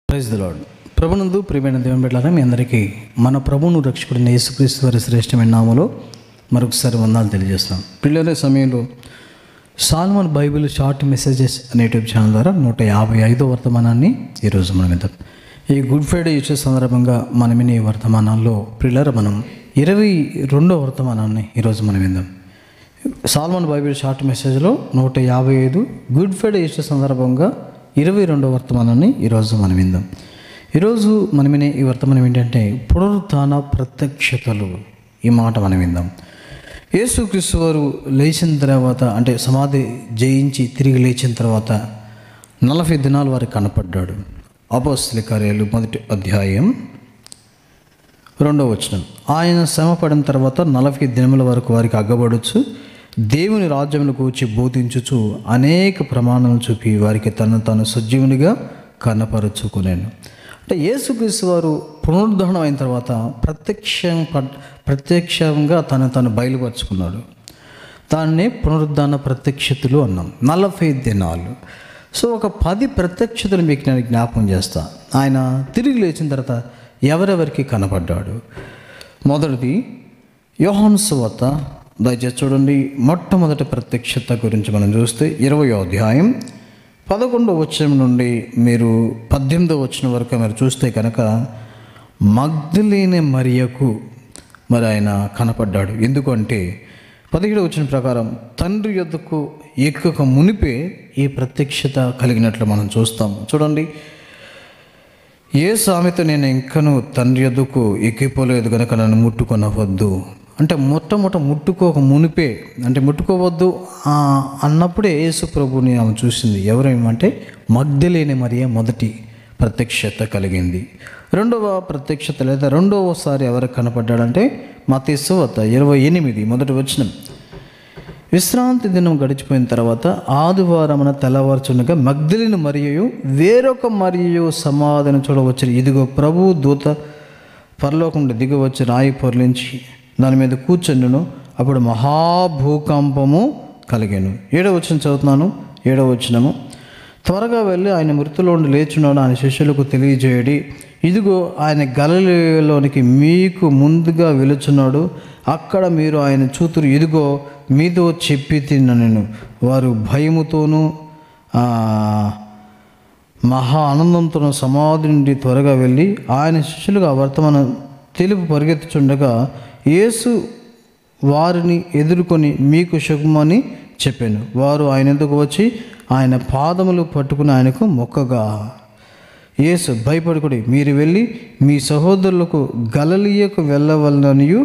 praise the lord ప్రభునందు ప్రియమైన దేవుని బిడ్డలారా మీ అందరికీ మన ప్రభువును రక్షకుడిన యేసుక్రీస్తు వారి శ్రేష్టమైన నామలో మరొకసారి వందాలు తెలియజేస్తున్నాం పిల్లల సమయంలో సాల్మన్ బైబిల్ షార్ట్ మెసేజెస్ అనే యూట్యూబ్ ఛానల్ ద్వారా నూట యాభై ఐదో వర్తమానాన్ని ఈరోజు మనం విందాం ఈ గుడ్ ఫ్రైడే ఇచ్చే సందర్భంగా మనం వినే ఈ వర్తమానాల్లో పిల్లల మనం ఇరవై రెండో వర్తమానాన్ని ఈరోజు మనం విందాం సాల్మన్ బైబిల్ షార్ట్ మెసేజ్లో నూట యాభై ఐదు గుడ్ ఫ్రైడే ఇచ్చే సందర్భంగా ఇరవై రెండో వర్తమానాన్ని ఈరోజు మనం విందాం ఈరోజు మనం వినే ఈ వర్తమానం ఏంటంటే పునరుత్థాన ప్రత్యక్షతలు ఈ మాట మనం విందాం యేసుక్రీస్తు వారు లేచిన తర్వాత అంటే సమాధి జయించి తిరిగి లేచిన తర్వాత నలభై దినాలు వారికి కనపడ్డాడు అపోస్తల కార్యాలు మొదటి అధ్యాయం రెండవ వచనం ఆయన శ్రమ పడిన తర్వాత నలభై దినముల వరకు వారికి అగ్గబడచ్చు దేవుని రాజ్యమును కూర్చి బోధించుచు అనేక ప్రమాణాలు చూపి వారికి తను తాను సజీవునిగా కనపరుచుకునేను అంటే యేసుక్రీస్తు వారు పునరుద్ధరణం అయిన తర్వాత ప్రత్యక్షం ప్రత్యక్షంగా తను తను బయలుపరుచుకున్నాడు దాన్నే పునరుద్ధాన ప్రత్యక్షతలు అన్నాం నలభై దినాలు సో ఒక పది ప్రత్యక్షతలు మీకు నేను జ్ఞాపకం చేస్తా ఆయన తిరిగి లేచిన తర్వాత ఎవరెవరికి కనపడ్డాడు మొదటిది యోహాను సువార్త దయచేసి చూడండి మొట్టమొదటి ప్రత్యక్షత గురించి మనం చూస్తే ఇరవై అధ్యాయం పదకొండవ వచనం నుండి మీరు పద్దెనిమిదవ వచనం వరకు మీరు చూస్తే కనుక మగ్ధులేని మరియకు మరి ఆయన కనపడ్డాడు ఎందుకంటే పదిహేడు వచ్చిన ప్రకారం తండ్రి యొద్దకు ఎక్కక మునిపే ఈ ప్రత్యక్షత కలిగినట్లు మనం చూస్తాం చూడండి ఏ సామెత నేను ఇంకను తండ్రి యొద్దకు ఎక్కిపోలేదు కనుక నన్ను ముట్టుకొనవద్దు అంటే మొట్టమొదట ముట్టుకోక మునిపే అంటే ముట్టుకోవద్దు ఆ, అన్నప్పుడే యేసు ప్రభుని ఆమె చూసింది ఎవరేమంటే మగ్ధలేని మరియ మొదటి ప్రత్యక్షత కలిగింది రెండవ ప్రత్యక్షత లేదా రెండవసారి ఎవరికి కనపడ్డాడంటే మతీసువత ఇరవై ఎనిమిది మొదటి వచనం విశ్రాంతి దినం గడిచిపోయిన తర్వాత ఆదివారమున తెల్లవారుచుండగా మగ్ధలిని మరియు వేరొక మరియు సమాధిని చూడవచ్చు ఇదిగో ప్రభు దూత పరలోకం నుండి దిగవచ్చి రాయి పొరలించి దాని మీద కూర్చుండును అప్పుడు మహాభూకంపము కలిగాను ఏడవ వచ్చిన చదువుతున్నాను ఏడవ వచ్చినము త్వరగా వెళ్ళి ఆయన మృతులో ఉండి లేచున్నాడు ఆయన శిష్యులకు తెలియజేయడి ఇదిగో ఆయన గలలోనికి మీకు ముందుగా వెలుచున్నాడు అక్కడ మీరు ఆయన చూతురు ఇదిగో మీతో చెప్పి తిన్న నేను వారు భయముతోనూ ఆ, మహా ఆనందంతో సమాధి నుండి త్వరగా వెళ్ళి ఆయన శిష్యులుగా ఆ వర్తమానం తెలుపు పరిగెత్తుచుండగా యేసు వారిని ఎదుర్కొని మీకు శుభమని చెప్పాను వారు ఆయన ఎందుకు వచ్చి ఆయన పాదములు పట్టుకుని ఆయనకు మొక్కగా యేసు భయపడుకుడి మీరు వెళ్ళి మీ సహోదరులకు గలలియకు వెళ్ళవలననియు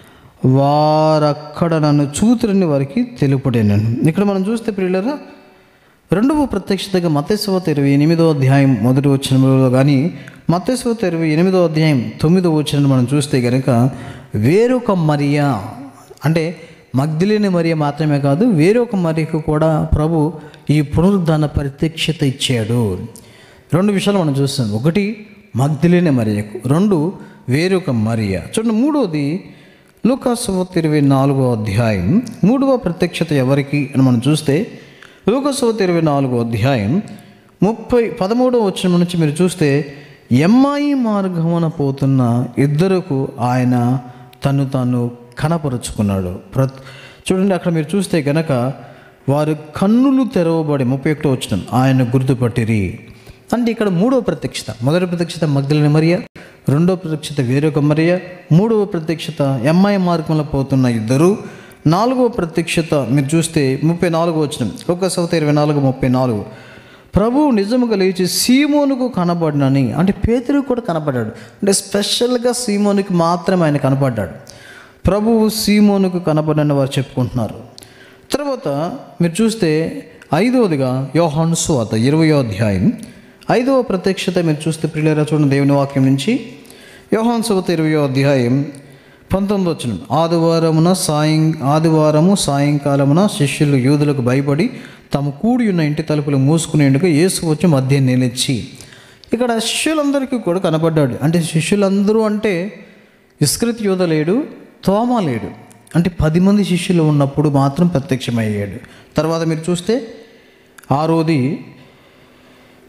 వారక్కడ నన్ను చూతురని వారికి తెలుపడేనను ఇక్కడ మనం చూస్తే ప్రియులరా రెండవ ప్రత్యక్షతగా మతేశ్వత ఇరవై ఎనిమిదో అధ్యాయం మొదటి వచ్చినలో కానీ మతేశ్వత ఇరవై ఎనిమిదో అధ్యాయం తొమ్మిదో వచ్చిన మనం చూస్తే కనుక వేరొక మరియా అంటే మగ్ధులేని మరియ మాత్రమే కాదు వేరొక మరియకు కూడా ప్రభు ఈ పునరుద్ధాన ప్రత్యక్షత ఇచ్చాడు రెండు విషయాలు మనం చూస్తాం ఒకటి మగ్ధులేని మరియకు రెండు వేరొక మరియ చూడండి మూడవది లూకాసువత్ ఇరవై నాలుగో అధ్యాయం మూడవ ప్రత్యక్షత ఎవరికి అని మనం చూస్తే లూకాసువత్ ఇరవై నాలుగో అధ్యాయం ముప్పై పదమూడవ వచ్చిన నుంచి మీరు చూస్తే ఎమ్మాయి మార్గమున పోతున్న ఇద్దరుకు ఆయన తను తాను కనపరుచుకున్నాడు ప్ర చూడండి అక్కడ మీరు చూస్తే గనక వారు కన్నులు తెరవబడి ముప్పై ఒకటో వచ్చిన ఆయన గుర్తుపట్టిరి అంటే ఇక్కడ మూడవ ప్రత్యక్షత మొదటి ప్రత్యక్షత మగ్ధులని మరియ రెండవ ప్రత్యక్షత వేరొక మరియ మూడవ ప్రత్యక్షత ఎంఐ మార్గంలో పోతున్న ఇద్దరు నాలుగవ ప్రత్యక్షత మీరు చూస్తే ముప్పై నాలుగు వచ్చిన ఒక సవత ఇరవై నాలుగు ముప్పై నాలుగు ప్రభువు నిజముగా లేచి సీమోనుకు కనబడినని అంటే పేతురు కూడా కనపడ్డాడు అంటే స్పెషల్గా సీమోనుకి మాత్రమే ఆయన కనపడ్డాడు ప్రభువు సీమోనుకు కనబడని వారు చెప్పుకుంటున్నారు తర్వాత మీరు చూస్తే ఐదవదిగా యోహాను సువాత ఇరవయో అధ్యాయం ఐదవ ప్రత్యక్షత మీరు చూస్తే ప్రియులరా చూడండి దేవుని వాక్యం నుంచి యోహాను సువాత ఇరవయో అధ్యాయం పంతొమ్మిది వచ్చిన ఆదివారమున సాయం ఆదివారము సాయంకాలమున శిష్యులు యూదులకు భయపడి తాము కూడి ఉన్న ఇంటి తలుపులు మూసుకునేందుకు యేసు వచ్చి మధ్య నిలిచి ఇక్కడ శిష్యులందరికీ కూడా కనబడ్డాడు అంటే శిష్యులందరూ అంటే ఇస్కృత్ యోధ లేడు తోమ లేడు అంటే పది మంది శిష్యులు ఉన్నప్పుడు మాత్రం ప్రత్యక్షమయ్యాడు తర్వాత మీరు చూస్తే ఆరోది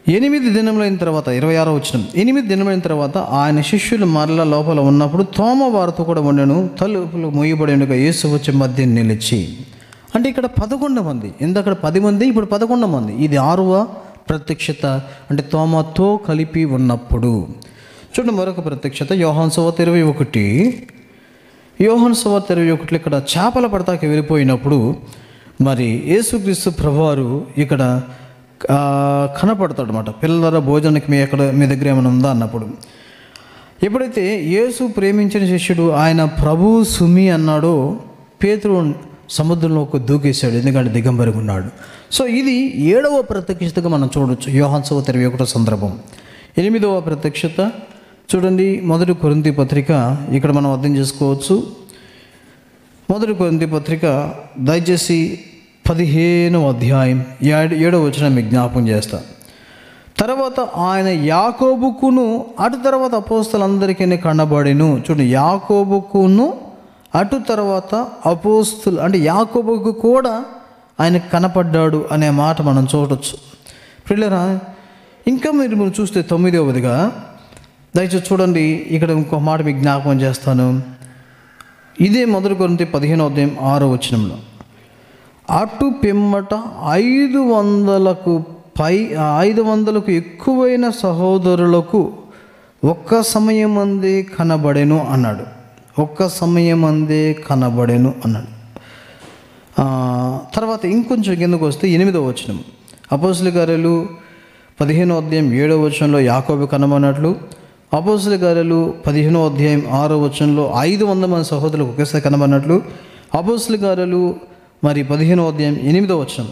ఎనిమిది దినములైన తర్వాత ఇరవై ఆరో వచ్చిన ఎనిమిది దినములైన తర్వాత ఆయన శిష్యులు మరల లోపల ఉన్నప్పుడు తోమ వారితో కూడా ఉండను తలుపులు మూయబడి ఉండగా యేసు వచ్చి మధ్య నిలిచి అంటే ఇక్కడ పదకొండు మంది ఇందక్కడ పది మంది ఇప్పుడు పదకొండు మంది ఇది ఆరువ ప్రత్యక్షత అంటే తోమతో కలిపి ఉన్నప్పుడు చూడండి మరొక ప్రత్యక్షత యోహాన్ సవత్ ఇరవై ఒకటి యోహన్ సువార్త ఇరవై ఒకటిలో ఇక్కడ చేపల పడతాకి వెళ్ళిపోయినప్పుడు మరి యేసుక్రీస్తు ప్రభువారు ఇక్కడ ఆ, కనపడతాడు అనమాట పిల్లల భోజనానికి మీ ఎక్కడ మీ దగ్గర ఏమైనా ఉందా అన్నప్పుడు ఎప్పుడైతే యేసు ప్రేమించిన శిష్యుడు ఆయన ప్రభు సుమి అన్నాడో పేతురు సముద్రంలోకి దూకేశాడు ఎందుకంటే దిగంబరిగా ఉన్నాడు సో ఇది ఏడవ ప్రత్యక్షతగా మనం చూడొచ్చు యోహాన్ సవ ఇరవై ఒకటో సందర్భం ఎనిమిదవ ప్రత్యక్షత చూడండి మొదటి కొరింతి పత్రిక ఇక్కడ మనం అర్థం చేసుకోవచ్చు మొదటి కొరింతి పత్రిక దయచేసి పదిహేనవ అధ్యాయం ఏడు ఏడవ వచ్చిన మీకు జ్ఞాపకం చేస్తా తర్వాత ఆయన యాకోబుకును అటు తర్వాత అపోస్తులందరికీ కనబడిను చూడండి యాకోబుకును అటు తర్వాత అపోస్తులు అంటే యాకోబుకు కూడా ఆయన కనపడ్డాడు అనే మాట మనం చూడొచ్చు పిల్లరా ఇంకా మీరు మీరు చూస్తే తొమ్మిదవదిగా దయచేసి చూడండి ఇక్కడ ఇంకో మాట మీకు జ్ఞాపకం చేస్తాను ఇదే మొదటి కొరింథీ పదిహేనో అధ్యాయం ఆరో వచనంలో అటు పిమ్మట ఐదు వందలకు పై ఐదు వందలకు ఎక్కువైన సహోదరులకు ఒక్క సమయం అందే కనబడెను అన్నాడు ఒక్క సమయం అందే కనబడెను అన్నాడు ఆ, తర్వాత ఇంకొంచెం కిందకు వస్తే ఎనిమిదవ వచనం అపోసుల గారెలు పదిహేనో అధ్యాయం ఏడవ వచనంలో యాకోబు కనబడినట్లు అపోసుల గారెలు పదిహేనో అధ్యాయం ఆరో వచనంలో ఐదు వందల మంది సహోదరులకు ఒకేసారి కనబడినట్లు అపోసుల గారెలు మరి పదిహేనో అధ్యాయం ఎనిమిదో వచనం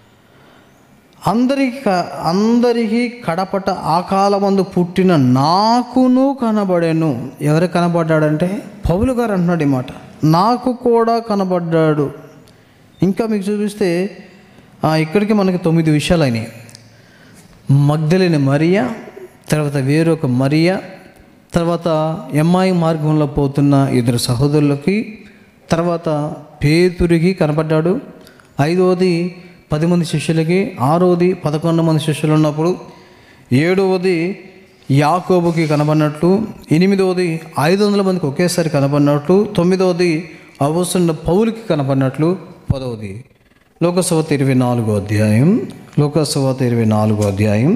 అందరికి క- అందరికీ కడపట ఆ కాలమందు పుట్టిన నాకును కనబడాను ఎవరు కనబడ్డాడంటే పౌలు గారు అంటున్నాడు ఈ మాట నాకు కూడా కనబడ్డాడు ఇంకా మీకు చూపిస్తే ఆ, ఇక్కడికి మనకి తొమ్మిది విషయాలు అయినాయి మగ్ధలేని మరియా తర్వాత వేరొక మరియా తర్వాత ఎంఐ మార్గంలో పోతున్న ఇద్దరు సహోదరులకి తర్వాత పేతురికి కనపడ్డాడు ఐదవది పది మంది శిష్యులకి ఆరవది పదకొండు మంది శిష్యులు ఉన్నప్పుడు ఏడవది యాకోబుకి కనబడినట్లు ఎనిమిదవది ఐదు వందల మందికి ఒకేసారి కనబడినట్లు తొమ్మిదవది అవసరం పౌలకి కనబడినట్లు పదవది లోకసభత ఇరవై నాలుగో అధ్యాయం లోకసభత ఇరవై నాలుగో అధ్యాయం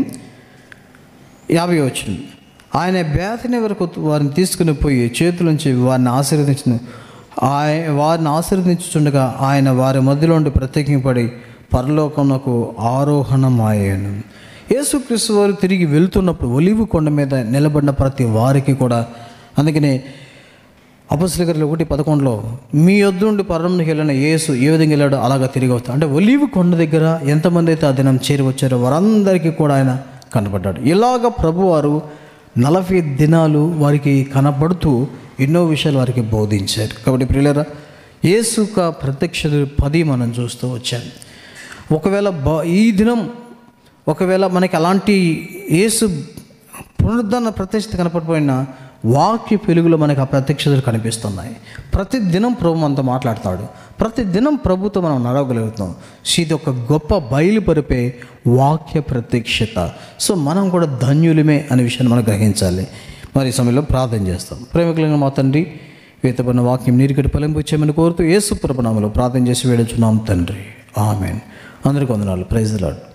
యాభై వచ్చింది ఆయన బ్యాతిని వరకు వారిని తీసుకుని పోయి చేతులుంచి వారిని ఆశీర్వదించిన ఆయన వారిని ఆశీర్వదించుచుండగా ఆయన వారి మధ్యలో ఉండి ప్రత్యేకింపడి పరలోకమునకు ఆరోహణమాయాను యేసుక్రీస్తు వారు తిరిగి వెళ్తున్నప్పుడు ఒలివు కొండ మీద నిలబడిన ప్రతి వారికి కూడా అందుకనే అపస్సుల గారిలో ఒకటి పదకొండులో మీ యొద్ద నుండి పరమంకి వెళ్ళిన యేసు ఏ విధంగా వెళ్ళాడో అలాగా తిరిగి వస్తాడు అంటే ఒలీవు కొండ దగ్గర ఎంతమంది అయితే ఆ దినం చేరి వచ్చారో వారందరికీ కూడా ఆయన కనపడ్డాడు ఇలాగ ప్రభువారు నలభై దినాలు వారికి కనపడుతూ ఎన్నో విషయాలు వారికి బోధించారు కాబట్టి ప్రియులరా యేసుక ప్రత్యక్షత పది మనం చూస్తూ వచ్చాం ఒకవేళ బ ఈ దినం ఒకవేళ మనకి అలాంటి యేసు పునరుద్ధరణ ప్రత్యక్షత కనపడిపోయినా వాక్య వెలుగులో మనకు ఆ ప్రత్యక్షతలు కనిపిస్తున్నాయి ప్రతి దినం ప్రభు మనతో మాట్లాడతాడు ప్రతి దినం ప్రభుతో మనం నడవగలుగుతాం సో ఇది ఒక గొప్ప బయలుపరిపే వాక్య ప్రత్యక్షత సో మనం కూడా ధన్యులమే అనే విషయాన్ని మనం గ్రహించాలి మరి ఈ సమయంలో ప్రార్థన చేస్తాం ప్రేమికులైన మా తండ్రి వేతపడిన వాక్యం నీరుకటి ఫలింపు ఇచ్చేయమని కోరుతూ ఏసు ప్రభనామలో ప్రార్థన చేసి వేడుచున్నాం తండ్రి ఆమెన్ అందరికీ వందనాలు ప్రైజ్ లాడ్